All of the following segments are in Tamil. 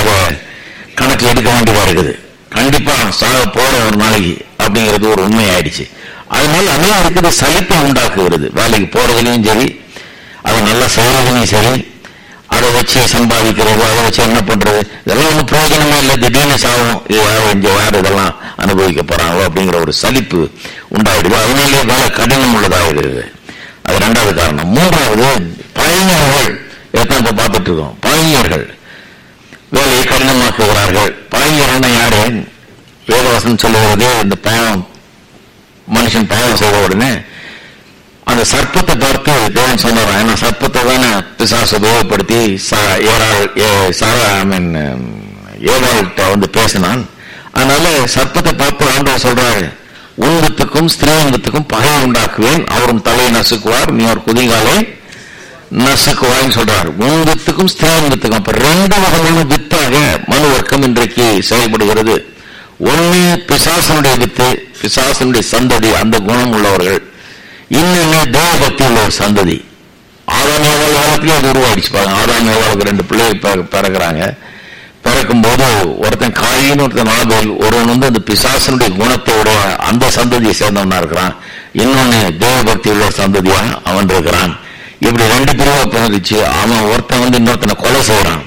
இதை கணக்கு எடுக்க வேண்டியதா இருக்குது கண்டிப்பா சாக போற ஒரு நாளைக்கு அப்படிங்கிறது ஒரு உண்மை ஆயிடுச்சு அதனால அநேகருக்கு இது சலிப்பை உண்டாக்குகிறது வேலைக்கு போறதுலயும் சரி அதை நல்லா செய்யறதுலயும் சரி அதை வச்சு சம்பாதிக்கிறது அதை வச்சு என்ன பண்றது இதெல்லாம் ஒன்றும் பிரயோஜனமே இல்லை திடீர்னு சாகும் இது யார் இங்க யார் இதெல்லாம் அனுபவிக்க போறாங்களோ அப்படிங்கிற ஒரு சலிப்பு உண்டாயிடுது அதனாலே வேலை கடினம் உள்ளதாகிறது அது ரெண்டாவது காரணம் மூன்றாவது பழைஞர்கள் இதைத்தான் இப்ப பார்த்துட்டு இருக்கோம் பழைஞர்கள் வேலையை கடினமாக்குகிறார்கள் பழைஞர்கள் யாரு வேதவாசன் சொல்லுவது இந்த பாவம் மனுஷன் பாவம் செய்த உடனே அந்த சர்ப்பத்தை பார்த்து தேவன் சொன்னார் ஏன்னா சர்ப்பத்தை தானே பிசாசு உபயோகப்படுத்தி சா- ஏறாள் ஏ- சாரா ஐ மீன் ஏவாள்கிட்ட வந்து பேசினான் அதனால சர்ப்பத்தை பார்த்து ஆண்டவர் சொல்றாரு உங்கத்துக்கும் ஸ்திரீங்கத்துக்கும் பகை உண்டாக்குவேன் அவரும் தலையை நசுக்குவார் நீ ஒரு குதிகாலை நசுக்குவாய்ன்னு சொல்றார் உங்கத்துக்கும் ஸ்திரீங்கத்துக்கும் அப்ப ரெண்டு வகையான வித்தாக மனு வர்க்கம் இன்றைக்கு செயல்படுகிறது ஒண்ணு பிசாசனுடைய வித்து பிசாசனுடைய சந்ததி அந்த குணம் உள்ளவர்கள் இன்னொன்னு தேவபக்தி உள்ள ஒரு சந்ததி ஆதாம் ஏவாள் காலத்திலே அது உருவாயிடுச்சு பாருங்க ஆதாம் ஏவாளுக்கு ரெண்டு பிள்ளைகள் பிற- பிறகுறாங்க பிறக்கும் போது ஒருத்தன் காயின் ஒருத்தன் ஆபேல் ஒருவன் வந்து அந்த பிசாசனுடைய குணத்தோட அந்த சந்ததியை சேர்ந்தவனா இருக்கிறான் இன்னொன்னு தேவபக்தி உள்ள சந்ததியா அவன் இருக்கிறான் இப்படி ரெண்டு பிரிவா பிறந்துச்சு அவன் ஒருத்தன் வந்து இன்னொருத்தனை கொலை செய்யறான்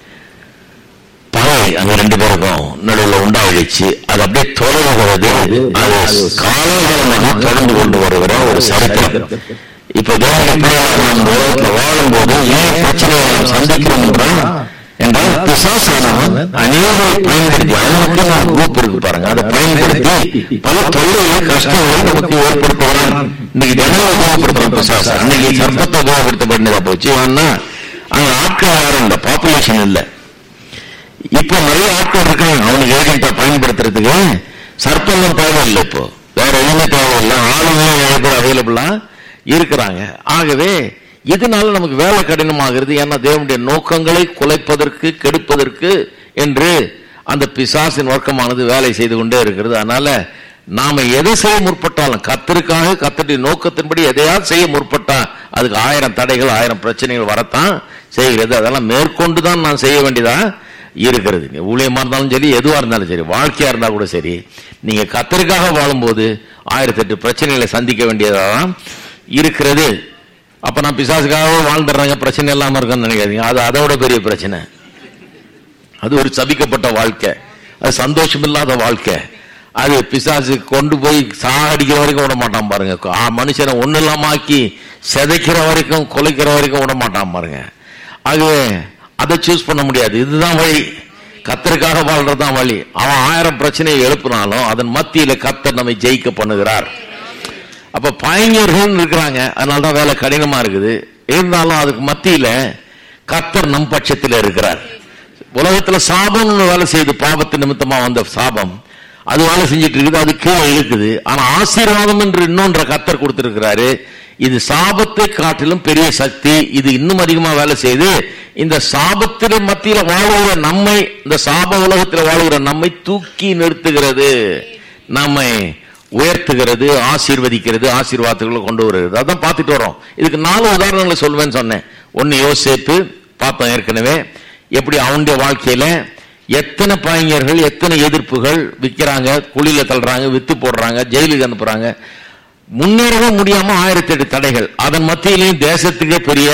பகை அந்த ரெண்டு பேருக்கும் நடுவில் உண்டாயிடுச்சு அது அப்படியே தொடர்கிறது அது காலகாலமாக தொடர்ந்து கொண்டு வருகிற ஒரு சரித்திரம் இப்ப தேவனுடைய பிள்ளைகளாக நாம் இந்த உலகத்துல வாழும்போது ஏன் பிரச்சனையை நாம் சந்திக்கிறோம் என்றால் என்றால் பிசாசானவன் அநேகரை பயன்படுத்தி அவனுக்கு நான் குரூப் இருக்கு பாருங்க அதை பயன்படுத்தி பல தொல்லைகளை கஷ்டங்களை நமக்கு ஏற்படுத்துகிறான் இன்னைக்கு தினம் உபயோகப்படுத்துறான் பிசாசு அன்னைக்கு சர்ப்பத்தை உபயோகப்படுத்தப்பட்டதா போச்சு ஏன்னா அங்க ஆட்கள் யாரும் இல்லை பாப்புலேஷன் இல்லை இப்போ நிறைய ஆட்கள் இருக்காங்க அவனுக்கு ஏஜென்ட்டா பயன்படுத்துறதுக்கு சர்ப்பங்களும் தேவையில்லை இப்போ வேற எதுவுமே தேவையில்லை ஆளுங்களும் நிறைய பேர் அவைலபிளா இருக்கிறாங்க ஆகவே இதனால நமக்கு வேலை கடினமாகிறது ஏன்னா தேவனுடைய நோக்கங்களை குலைப்பதற்கு கெடுப்பதற்கு என்று அந்த பிசாசின் வர்க்கமானது வேலை செய்து கொண்டே இருக்கிறது அதனால நாம எதை செய்ய முற்பட்டாலும் கத்தருக்காக கத்தருடைய நோக்கத்தின்படி எதையாவது செய்ய முற்பட்டா அதுக்கு ஆயிரம் தடைகள் ஆயிரம் பிரச்சனைகள் வரத்தான் செய்கிறது அதெல்லாம் மேற்கொண்டு தான் நான் செய்ய வேண்டியதா இருக்கிறது நீங்க ஊழியமா இருந்தாலும் சரி எதுவா இருந்தாலும் சரி வாழ்க்கையா இருந்தா கூட சரி நீங்க கத்தருக்காக வாழும்போது ஆயிரத்தெட்டு பிரச்சனைகளை சந்திக்க வேண்டியதான் இருக்கிறது அப்ப நான் பிசாசுக்காக வாழ்ந்துடுறாங்க பிரச்சனை இல்லாம இருக்குன்னு நினைக்காதீங்க அது அதோட பெரிய பிரச்சனை அது ஒரு சபிக்கப்பட்ட வாழ்க்கை அது சந்தோஷம் இல்லாத வாழ்க்கை அது பிசாசு கொண்டு போய் சாகடிக்கிற வரைக்கும் விட மாட்டான் பாருங்க ஆ, மனுஷனை ஒண்ணு இல்லாம ஆக்கி சிதைக்கிற வரைக்கும் கொலைக்கிற வரைக்கும் விட மாட்டான் பாருங்க ஆகவே அதை சூஸ் பண்ண முடியாது இதுதான் வழி கத்தருக்காக வாழ்றதுதான் வழி அவன் ஆயிரம் பிரச்சனையை எழுப்பினாலும் அதன் மத்தியில கத்தர் நம்மை ஜெயிக்க பண்ணுகிறார் அப்ப பயங்கர்கள் இருக்கிறாங்க அதனால தான் வேலை கடினமா இருக்குது இருந்தாலும் அதுக்கு மத்தியில கத்தர் நம் பட்சத்தில் இருக்கிறார் உலகத்துல சாபம் ஒண்ணு வேலை செய்யுது பாவத்து நிமித்தமா வந்த சாபம் அது வேலை செஞ்சுட்டு இருக்குது அது கீழே இழுக்குது ஆனா ஆசீர்வாதம் என்று இன்னொன்ற கத்தர் கொடுத்திருக்கிறாரு இது சாபத்தை காட்டிலும் பெரிய சக்தி இது இன்னும் அதிகமா வேலை செய்து இந்த சாபத்தின் மத்தியில வாழுகிற நம்மை இந்த சாப உலகத்தில் வாழுகிற நம்மை தூக்கி நிறுத்துகிறது நம்மை உயர்த்துகிறது ஆசீர்வதிக்கிறது ஆசீர்வாதத்துகளை கொண்டு வருகிறது அதான் பார்த்துட்டு வரோம் இதுக்கு நாலு உதாரணங்களை சொல்வேன்னு சொன்னேன் ஒன்னு யோசேப்பு பார்த்தோம் ஏற்கனவே எப்படி அவனுடைய வாழ்க்கையில எத்தனை பையர்கள் எத்தனை எதிர்ப்புகள் விற்கிறாங்க குழியில தள்ளுறாங்க வித்து போடுறாங்க ஜெயிலுக்கு அனுப்புறாங்க முன்னேறவே முடியாம ஆயிரத்தி எட்டு தடைகள் அதன் மத்தியிலையும் தேசத்துக்கே பெரிய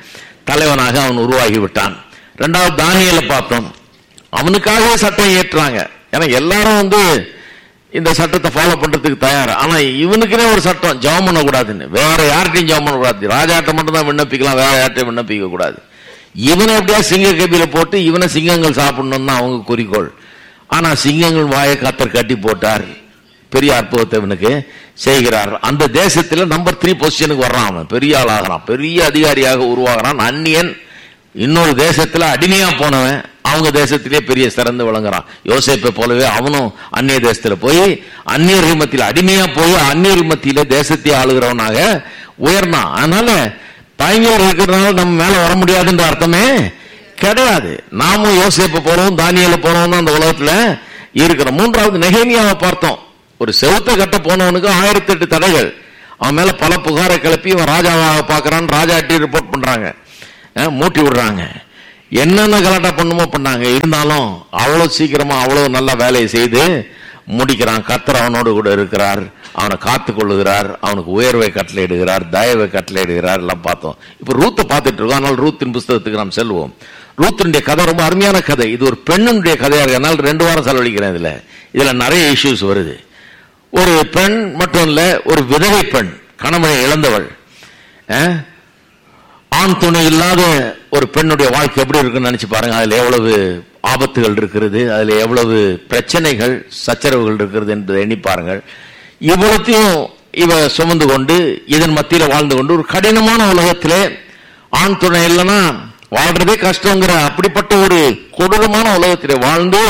தலைவனாக அவன் உருவாகி விட்டான் ரெண்டாவது தானியலை பார்த்தோம் அவனுக்காகவே சட்டம் ஏற்றுறாங்க ஏன்னா எல்லாரும் வந்து இந்த சட்டத்தை ஃபாலோ பண்றதுக்கு தயார் ஆனா இவனுக்குனே ஒரு சட்டம் ஜெபம் பண்ணக்கூடாதுன்னு வேற யார்கிட்டையும் ஜெபம் பண்ணக்கூடாது ராஜாட்ட மட்டும் தான் விண்ணப்பிக்கலாம் வேற யார்ட்டையும் விண்ணப்பிக்க கூடாது இவனை எப்படியா சிங்க கபில போட்டு இவனை சிங்கங்கள் சாப்பிடணும் தான் அவங்க குறிக்கோள் ஆனா சிங்கங்கள் வாயை கத்தர் கட்டி போட்டார் பெரிய அற்புதத்தை இவனுக்கு செய்கிறார் அந்த தேசத்துல நம்பர் த்ரீ பொசிஷனுக்கு வர்றான் அவன் பெரிய ஆளாகிறான் பெரிய அதிகாரியாக உருவாகிறான் அந்நியன் இன்னொரு தேசத்துல அடிமையா போனவன் அவங்க தேசத்திலே பெரிய சிறந்து விளங்குறான் யோசேப்பை போலவே அவனும் அந்நிய தேசத்துல போய் அந்நியர்கள் மத்தியில அடிமையா போய் அந்நியர்கள் மத்தியில தேசத்தை ஆளுகிறவனாக உயர்ந்தான் அதனால பயங்கரம் இருக்கிறதுனால நம்ம மேல வர முடியாதுன்ற அர்த்தமே கிடையாது நாமும் யோசேப்ப போறோம் தானியல போறோம் அந்த உலகத்துல இருக்கிறோம் மூன்றாவது நெகேமியாவை பார்த்தோம் ஒரு செவுத்த கட்ட போனவனுக்கு ஆயிரத்தி எட்டு தடைகள் அவன் மேல பல புகாரை கிளப்பி இவன் ராஜாவாக பார்க்கறான் ராஜாட்டி ரிப்போர்ட் பண்றாங்க அஹ், மூட்டி விடுறாங்க என்னென்ன கலாட்டா பண்ணுமோ பண்ணாங்க இருந்தாலும் அவ்வளவு சீக்கிரமா அவ்வளவு நல்ல வேலையை செய்து முடிக்கிறான் கத்தர் அவனோடு கூட இருக்கிறார் அவனை காத்து கொள்ளுகிறார் அவனுக்கு உயர்வை கட்டளையிடுகிறார் தயவை கட்டளையிடுகிறார் எல்லாம் பார்த்தோம் இப்ப ரூத்தை பார்த்துட்டு இருக்கோம் ஆனால் ரூத்தின் புஸ்தகத்துக்கு நாம் செல்வோம் ரூத்தினுடைய கதை ரொம்ப அருமையான கதை இது ஒரு பெண்ணுடைய கதையா இருக்கு அதனால ரெண்டு வாரம் செலவழிக்கிறேன் இதுல இதுல நிறைய இஷ்யூஸ் வருது ஒரு பெண் மட்டும் இல்ல ஒரு விதவை பெண் கணவனை இழந்தவள் அஹ், ஆண் துணை இல்லாத ஒரு பெண்ணுடைய வாழ்க்கை எப்படி இருக்குன்னு நினைச்சு பாருங்க அதுல எவ்வளவு ஆபத்துகள் இருக்கிறது அதுல எவ்வளவு பிரச்சனைகள் சச்சரவுகள் இருக்கிறது என்பதை எண்ணி பாருங்கள் இவ்வளத்தையும் இவ சுமந்து கொண்டு இதன் மத்தியில வாழ்ந்து கொண்டு ஒரு கடினமான உலகத்திலே ஆண் துணை இல்லைன்னா வாழ்றதே கஷ்டங்கிற அப்படிப்பட்ட ஒரு கொடூரமான உலகத்திலே வாழ்ந்து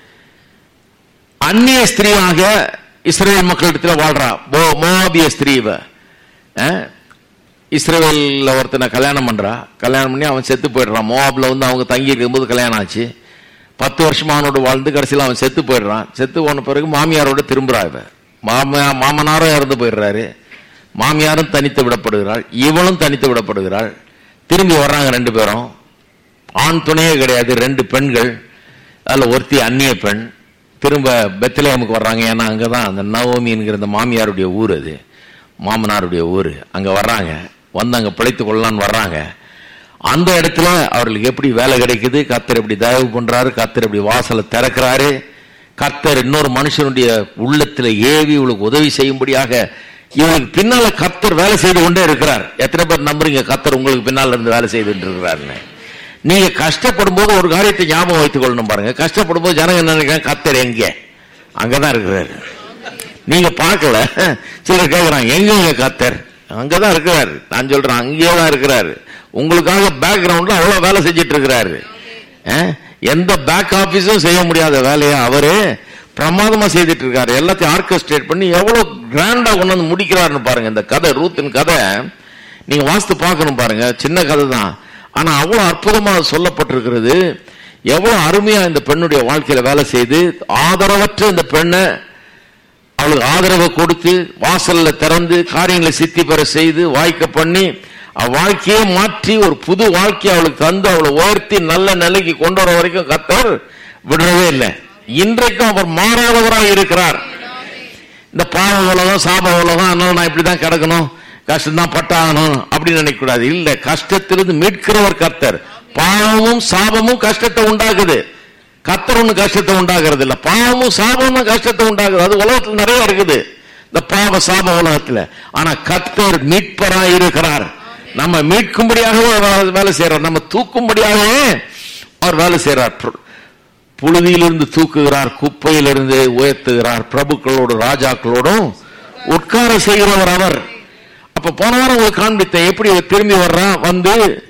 அந்நிய ஸ்திரீயாக இஸ்ரேல் மக்களிடத்தில் வாழ்றா போ மோபிய ஸ்திரீ இவ அஹ், இஸ்ரேல்ல ஒருத்தனை கல்யாணம் பண்றா கல்யாணம் பண்ணி அவன் செத்து போயிடுறான் மோவாப்ல வந்து அவங்க தங்கி இருக்கும்போது கல்யாணம் ஆச்சு பத்து வருஷமா அவனோட வாழ்ந்து கடைசியில் அவன் செத்து போயிடுறான் செத்து போன பிறகு மாமியாரோட திரும்புறா இவ மாமியா மாமனாரும் இறந்து போயிடுறாரு மாமியாரும் தனித்து விடப்படுகிறாள் இவளும் தனித்து விடப்படுகிறாள் திரும்பி வர்றாங்க ரெண்டு பேரும் ஆண் துணையே கிடையாது ரெண்டு பெண்கள் அதில் ஒருத்தி அந்நிய பெண் திரும்ப பெத்லேயமுக்கு வர்றாங்க ஏன்னா அங்கே தான் அந்த நவோமி என்கிற அந்த மாமியாருடைய ஊர் அது மாமனாருடைய ஊர் அங்கே வர்றாங்க வந்து அங்கே பிழைத்து கொள்ளலான்னு வர்றாங்க அந்த இடத்துல அவர்களுக்கு எப்படி வேலை கிடைக்குது கத்தர் எப்படி தயவு பண்றாரு கத்தர் எப்படி வாசலை திறக்கிறாரு கத்தர் இன்னொரு மனுஷனுடைய உள்ளத்துல ஏவி இவளுக்கு உதவி செய்யும்படியாக இவனுக்கு பின்னால கத்தர் வேலை செய்து கொண்டே இருக்கிறார் எத்தனை பேர் நம்புறீங்க கத்தர் உங்களுக்கு பின்னால இருந்து வேலை செய்துட்டு இருக்கிறாருன்னு நீங்க கஷ்டப்படும் போது ஒரு காரியத்தை ஞாபகம் வைத்துக் கொள்ளணும் பாருங்க கஷ்டப்படும் போது ஜனங்க என்ன நினைக்கிறாங்க கத்தர் எங்க அங்கதான் இருக்கிறாரு நீங்க பார்க்கல சிலர் கேட்கிறாங்க எங்க கத்தர் அங்கதான் இருக்கிறாரு நான் சொல்றேன் அங்கேயே தான் இருக்கிறாரு உங்களுக்காக பேக்ரவுண்ட்ல அவ்வளவு வேலை செஞ்சிட்டு இருக்கிறாரு அஹ், எந்த பேக் ஆபீஸும் செய்ய முடியாத வேலையை அவரு பிரமாதமா செய்துட்டு இருக்காரு எல்லாத்தையும் ஆர்கஸ்ட்ரேட் பண்ணி எவ்வளவு கிராண்டா கொண்டு வந்து முடிக்கிறாருன்னு பாருங்க இந்த கதை ரூத்தின் கதை நீங்க வாஸ்து பார்க்கணும் பாருங்க சின்ன கதை தான் ஆனா அவ்வளவு அற்புதமா சொல்லப்பட்டிருக்கிறது எவ்வளவு அருமையா இந்த பெண்ணுடைய வாழ்க்கையில வேலை செய்து ஆதரவற்ற இந்த பெண்ணை அவளுக்கு ஆதரவை கொடுத்து வாசல்ல திறந்து காரியங்களை சித்தி பெற செய்து வாய்க்க பண்ணி அவ வாழ்க்கையே மாற்றி ஒரு புது வாழ்க்கையை அவளுக்கு தந்து அவளை உயர்த்தி நல்ல நிலைக்கு கொண்டு வர வரைக்கும் கத்தர் விடவே இல்லை இன்றைக்கும் அவர் மாறாதவராக இருக்கிறார் இந்த பாவ உலகம் சாப உலகம் அதனால நான் இப்படிதான் கிடக்கணும் கஷ்டம் தான் பட்டாகணும் அப்படின்னு நினைக்க கூடாது இல்ல கஷ்டத்திலிருந்து மீட்கிறவர் கர்த்தர் பாவமும் சாபமும் கஷ்டத்தை உண்டாக்குது கர்த்தர் ஒண்ணு கஷ்டத்தை உண்டாக்குறது இல்ல பாவமும் சாபமும் கஷ்டத்தை உண்டாக்குது அது உலகத்துல நிறைய இருக்குது இந்த பாவ சாப உலகத்துல ஆனா கர்த்தர் மீட்பராய் இருக்கிறார் நம்ம மீட்கும்படியாகவே அவர் வேலை செய்யறார் நம்ம தூக்கும்படியாகவே அவர் வேலை செய்யறார் புழுதியிலிருந்து தூக்குகிறார் குப்பையிலிருந்து உயர்த்துகிறார் பிரபுக்களோடு ராஜாக்களோடும் உட்கார செய்கிறவர் அவர் அப்ப போன வாரம் உங்களுக்கு காண்பித்தேன் எப்படி அவர் திரும்பி வர்றான் வந்து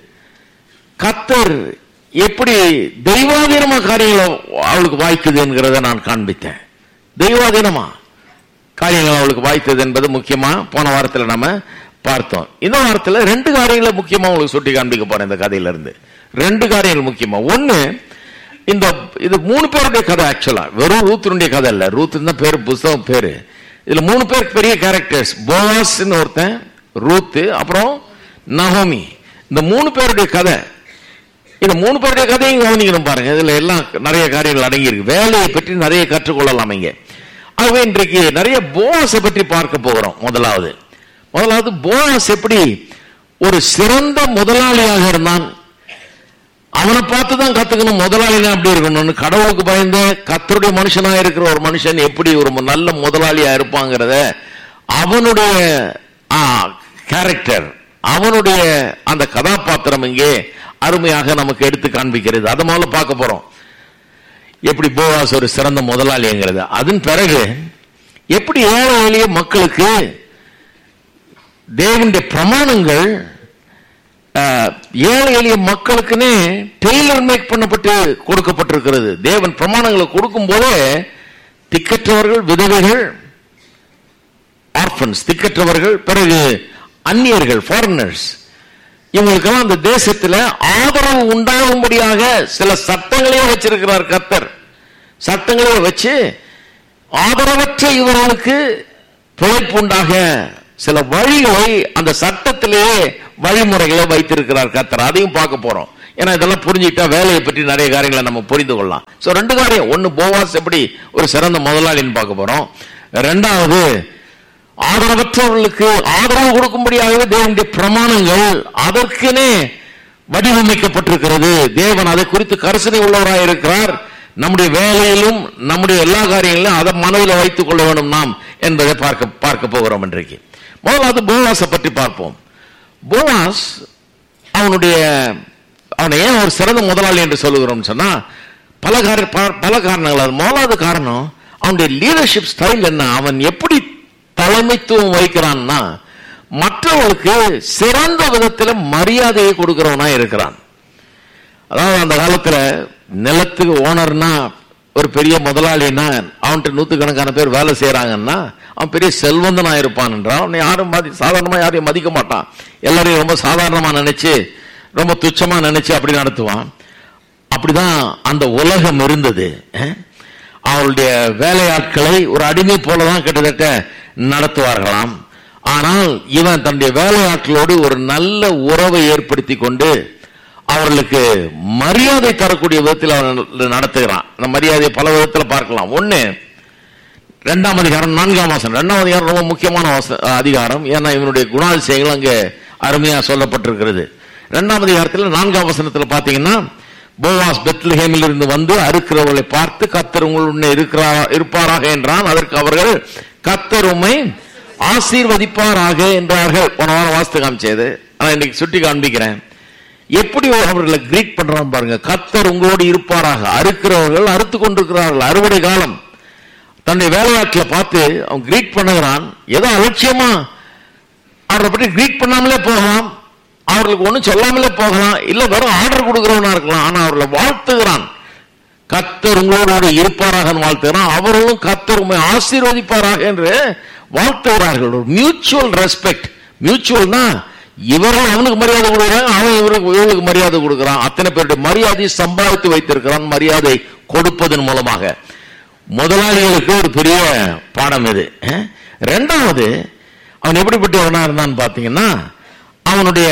கத்தர் எப்படி தெய்வாதீனமா காரியங்கள் அவளுக்கு வாய்க்குது என்கிறத நான் காண்பித்தேன் தெய்வாதீனமா காரியங்கள் அவளுக்கு வாய்த்தது என்பது முக்கியமா போன வாரத்துல நாம பார்த்தோம் இந்த வாரத்துல ரெண்டு காரியங்களை முக்கியமா உங்களுக்கு சுட்டி காண்பிக்க போறேன் இந்த கதையில இருந்து ரெண்டு காரியங்கள் முக்கியமா ஒண்ணு இந்த இது மூணு பேருடைய கதை ஆக்சுவலா வெறும் ரூத்தினுடைய கதை இல்ல ரூத் தான் பேரு புஸ்தகம் பேரு இதுல மூணு பேர் பெரிய கேரக்டர்ஸ் போவாஸ்னு ஒருத்தன் ரூத்து அப்புறம் நகோமி இந்த மூணு பேருடைய கதை இந்த மூணு பேருடைய கதையும் கவனிக்கணும் பாருங்க இதுல எல்லாம் நிறைய காரியங்கள் அடங்கி இருக்கு வேலையை பற்றி நிறைய கற்றுக்கொள்ளலாம் இங்க ஆகவே இன்றைக்கு நிறைய போவாஸை பற்றி பார்க்க போகிறோம் முதலாவது முதலாவது போவாஸ் எப்படி ஒரு சிறந்த முதலாளியாக இருந்தான் அவனை பார்த்து தான் கத்துக்கணும் முதலாளினா அப்படி இருக்கணும்னு கடவுளுக்கு பயந்த கத்தருடைய மனுஷனா இருக்கிற ஒரு மனுஷன் எப்படி ஒரு நல்ல முதலாளியா இருப்பாங்கிறத அவனுடைய கேரக்டர் அவனுடைய அந்த கதாபாத்திரம் இங்கே அருமையாக நமக்கு எடுத்து காண்பிக்கிறது அதை முதல்ல பார்க்க போறோம் எப்படி போவாஸ் ஒரு சிறந்த முதலாளிங்கிறது அதன் பிறகு எப்படி ஏழை எளிய மக்களுக்கு தேவனுடைய பிரமாணங்கள் அஹ், ஏழை எளிய மக்களுக்குன்னே டெய்லர் மேக் பண்ணப்பட்டு கொடுக்கப்பட்டிருக்கிறது தேவன் பிரமாணங்களை கொடுக்கும் போதே திக்கற்றவர்கள் விதவைகள் ஆர்பன்ஸ் திக்கற்றவர்கள் பிறகு அந்நியர்கள் ஃபாரினர்ஸ் இவங்களுக்கெல்லாம் அந்த தேசத்துல ஆதரவு உண்டாகும்படியாக சில சட்டங்களையும் வச்சிருக்கிறார் கர்த்தர் சட்டங்களையும் வச்சு ஆதரவற்ற இவர்களுக்கு பிழைப்பு உண்டாக சில வழிகளை அந்த சட்டத்திலேயே வழிமுறைகளை வைத்திருக்கிறார் கர்த்தர் அதையும் பார்க்க போறோம் ஏன்னா இதெல்லாம் புரிஞ்சுக்கிட்டா வேலையை பற்றி நிறைய காரியங்களை நம்ம புரிந்து கொள்ளலாம் சோ ரெண்டு காரியம் ஒன்னு போவாஸ் எப்படி ஒரு சிறந்த முதலாளின்னு பார்க்க போறோம் ரெண்டாவது ஆதரவற்றவர்களுக்கு ஆதரவு கொடுக்கும்படியாகவே தேவனுடைய பிரமாணங்கள் அதற்குனே வடிவமைக்கப்பட்டிருக்கிறது தேவன் அதை குறித்து கரிசனை உள்ளவராக இருக்கிறார் நம்முடைய வேலையிலும் நம்முடைய எல்லா காரியங்களிலும் அதை மனதில் வைத்துக் கொள்ள வேண்டும் நாம் என்பதை பார்க்க பார்க்க போகிறோம் இன்றைக்கு முதலாவது போவாஸை பற்றி பார்ப்போம் போவாஸ் அவனுடைய அவனை ஏன் ஒரு சிறந்த முதலாளி என்று சொல்லுகிறோம் சொன்னா பல கார ப- பல காரணங்கள் அது முதலாவது காரணம் அவனுடைய லீடர்ஷிப் ஸ்டைல் என்ன அவன் எப்படி தலைமைத்துவம் வகிக்கிறான்னா மற்றவர்களுக்கு சிறந்த விதத்தில் மரியாதையை கொடுக்கிறவனா இருக்கிறான் அதாவது அந்த காலத்துல நிலத்துக்கு ஓனர்னா ஒரு பெரிய முதலாளின்னா அவன்கிட்ட நூத்துக்கணக்கான பேர் வேலை செய்யறாங்கன்னா அவன் பெரிய செல்வந்தனா இருப்பான் என்றால் அவனை யாரும் மதி சாதாரணமா யாரையும் மதிக்க மாட்டான் எல்லாரையும் ரொம்ப சாதாரணமா நினைச்சு ரொம்ப துச்சமா நினைச்சு அப்படி நடத்துவான் அப்படிதான் அந்த உலகம் இருந்தது அஹ். அவருடைய வேலையாட்களை ஒரு அடிமை போலதான் கிட்டத்தட்ட நடத்துவார்களாம் ஆனால் இவன் தன்னுடைய வேலையாட்களோடு ஒரு நல்ல உறவை ஏற்படுத்தி கொண்டு அவர்களுக்கு மரியாதை தரக்கூடிய விதத்தில் அவன் நடத்துகிறான் அந்த மரியாதையை பல விதத்தில் பார்க்கலாம் ஒண்ணு ரெண்டாம் அதிகாரம் நான்காம் வாசனம் ரெண்டாம் அதிகாரம் ரொம்ப முக்கியமான வாச- அதிகாரம் ஏன்னா இவனுடைய குணாதிசயங்கள் அங்கே அருமையா சொல்லப்பட்டிருக்கிறது ரெண்டாம் அதிகாரத்தில் நான்காம் வசனத்தில் பார்த்தீங்கன்னா போவாஸ் பெத்லஹேமில் இருந்து வந்து அறுக்கிறவர்களை பார்த்து கத்தர் உங்களுடைய இருக்கிறா இருப்பாராக என்றான் அதற்கு அவர்கள் கத்தர் உம்மை ஆசீர்வதிப்பாராக என்றார்கள் போன வாரம் வாஸ்து காமிச்சது ஆனா இன்னைக்கு சுட்டி காண்பிக்கிறேன் எப்படி அவர்களை கிரீட் பண்றான் பாருங்க கத்தர் உங்களோடு இருப்பாராக அறுக்கிறவர்கள் அறுத்து கொண்டிருக்கிறார்கள் அறுவடை காலம் தன்னுடைய வேலையாட்களை பார்த்து அவன் கிரீட் பண்ணுகிறான் ஏதோ அலட்சியமா அவரை பற்றி கிரீட் பண்ணாமலே போகலாம் அவர்களுக்கு ஒண்ணும் சொல்லாமலே போகலாம் இல்ல வெறும் ஆர்டர் கொடுக்கிறவனா இருக்கலாம் ஆனா அவர்களை வாழ்த்துகிறான் கத்தர் உங்களோடு இருப்பாராக வாழ்த்துகிறான் அவர்களும் கத்தர் உண்மை ஆசீர்வதிப்பாராக என்று வாழ்த்துகிறார்கள் ஒரு மியூச்சுவல் ரெஸ்பெக்ட் மியூச்சுவல்னா இவரும் அவனுக்கு மரியாதை கொடுக்குறான் அவன் இவருக்கு இவளுக்கு மரியாதை கொடுக்குறான் அத்தனை பேருடைய மரியாதையை சம்பாதித்து வைத்திருக்கிறான் மரியாதை கொடுப்பதன் மூலமாக முதலாளிகளுக்கு ஒரு பெரிய பாடம் இது அஹ். ரெண்டாவது அவன் எப்படிப்பட்டவனா இருந்தான்னு பாத்தீங்கன்னா அவனுடைய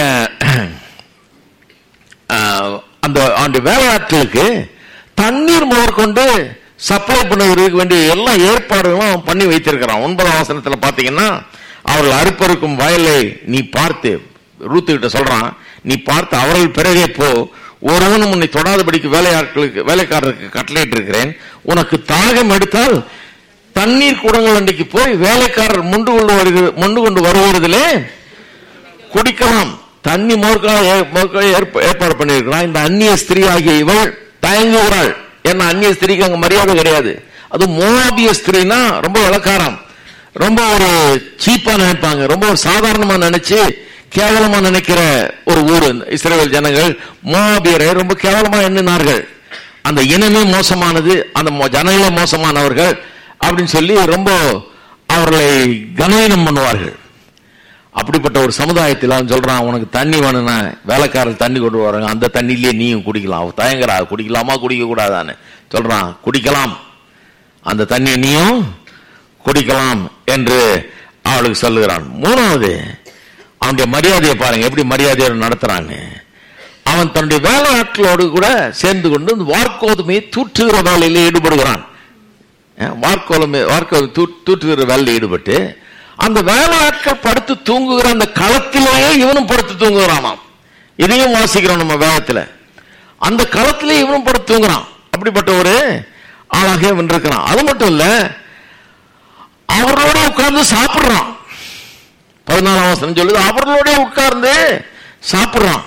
ஆஹ், அந்த அவனுடைய வேலையாட்களுக்கு தண்ணீர் முதற்கொண்டு சப்ளை பண்ணுவதற்கு வேண்டிய எல்லா ஏற்பாடுகளும் அவன் பண்ணி வைத்திருக்கிறான் ஒன்பதாம் வசனத்துல பாத்தீங்கன்னா அவர்கள் அறுப்பறுக்கும் வயலை நீ பார்த்து ரூத்து கிட்ட சொல்றான் நீ பார்த்து அவர்கள் பிறகே போ ஒருவனும் உன்னை தொடாதபடிக்கு வேலையாட்களுக்கு வேலைக்காரருக்கு கட்டளையிட்டு இருக்கிறேன் உனக்கு தாகம் எடுத்தால் தண்ணீர் குடங்கள் அன்றைக்கு போய் வேலைக்காரர் முண்டு கொண்டு வருகிற முண்டு கொண்டு வருவதிலே குடிக்கலாம் தண்ணி மோர்க்காக ஏற்பாடு பண்ணியிருக்கிறான் இந்த அந்நிய ஸ்திரீ ஆகிய இவள் தயங்குகிறாள் ஏன்னா அந்நிய ஸ்திரீக்கு அங்க மரியாதை கிடையாது அது மோபிய ஸ்திரீனா ரொம்ப இலக்காரம் ரொம்ப ஒரு சீப்பா நினைப்பாங்க ரொம்ப ஒரு சாதாரணமா நினைச்சு கேவலமா நினைக்கிற ஒரு ஊர் இஸ்ரேல் ஜனங்கள் மோபியரை ரொம்ப கேவலமா எண்ணினார்கள் அந்த இனமே மோசமானது அந்த மோ- ஜனங்களே மோசமானவர்கள் அப்படின்னு சொல்லி ரொம்ப அவர்களை கனவீனம் பண்ணுவார்கள் அப்படிப்பட்ட ஒரு சமுதாயத்தில் அவன் சொல்றான் உனக்கு தண்ணி வேணும்னா வேலைக்காரர் தண்ணி கொண்டு வராங்க அந்த தண்ணியிலேயே நீயும் குடிக்கலாம் அவ தயங்குறா குடிக்கலாமா குடிக்க கூடாதான்னு சொல்றான் குடிக்கலாம் அந்த தண்ணியை நீயும் குடிக்கலாம் என்று அவளுக்கு சொல்லுகிறான் மூணாவது அவனுடைய மரியாதையை பாருங்க எப்படி மரியாதையோடு நடத்துறான்னு அவன் தன்னுடைய வேலையாட்களோடு கூட சேர்ந்து கொண்டு இந்த வார்க்கோதுமையை தூற்றுகிற வேலையில ஈடுபடுகிறான் அஹ் வார்க்கோலமே வார்க்கோலை தூ- தூற்றுகிற வேலையில் ஈடுபட்டு அந்த வேலையாட்கள் படுத்து தூங்குகிற அந்த களத்திலேயே இவனும் படுத்து தூங்குகிறானாம் இதையும் வாசிக்கிறோம் நம்ம வேகத்துல அந்த களத்திலே இவனும் படுத்து தூங்குறான் அப்படிப்பட்ட ஒரு ஆளாக இவன் இருக்கிறான் அது மட்டும் இல்ல அவர்களோட உட்கார்ந்து சாப்பிடுறான் பதினாலாம் வசனம் சொல்லுது அவர்களோட உட்கார்ந்து சாப்பிடுறான்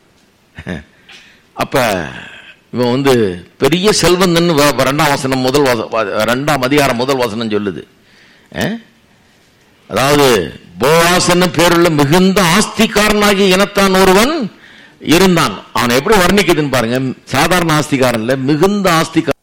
அப்ப இவன் வந்து பெரிய செல்வந்தன் வ- ரெண்டாம் வசனம் முதல் வச- வ- ரெண்டாம் அதிகாரம் முதல் வசனம் சொல்லுது அஹ்? அதாவது போவாசன்னு பேருள்ள மிகுந்த ஆஸ்திகாரனாகிய இனத்தான் ஒருவன் இருந்தான் அவன் எப்படி வர்ணிக்குதுன்னு பாருங்க சாதாரண ஆஸ்திகாரன் இல்ல மிகுந்த ஆஸ்திகாரன்